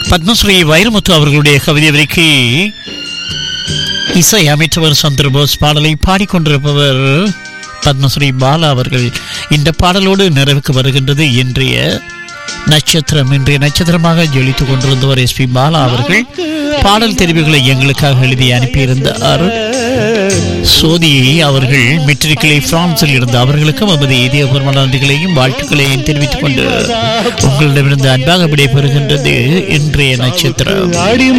பத்மஸ்ரீ வைரமுத்து அவர்களுடைய கவிதை வரிக்கு இசை அமைச்சவர் சந்திரபோஸ் பாடலை பாடிக்கொண்டிருப்பவர் பத்மஸ்ரீ பாலா அவர்கள் இந்த பாடலோடு நிறைவுக்கு வருகின்றது இன்றைய நட்சத்திரம் இன்றைய நட்சத்திரமாக ஜொலித்துக் கொண்டிருந்தவர் எஸ் பி பாலா அவர்கள் பாடல் தெரிவுகளை எங்களுக்காக எழுதி அனுப்பியிருந்தார் சோதியை அவர்கள் மெட்ரிக்கிளை பிரான்சில் இருந்து அவர்களுக்கும் நமது இதயபூர்வ நன்றிகளையும் வாழ்த்துக்களையும் தெரிவித்துக் கொண்டு உங்களிடமிருந்து அன்பாக விடைபெறுகின்றது இன்றைய நட்சத்திரம் ஆடி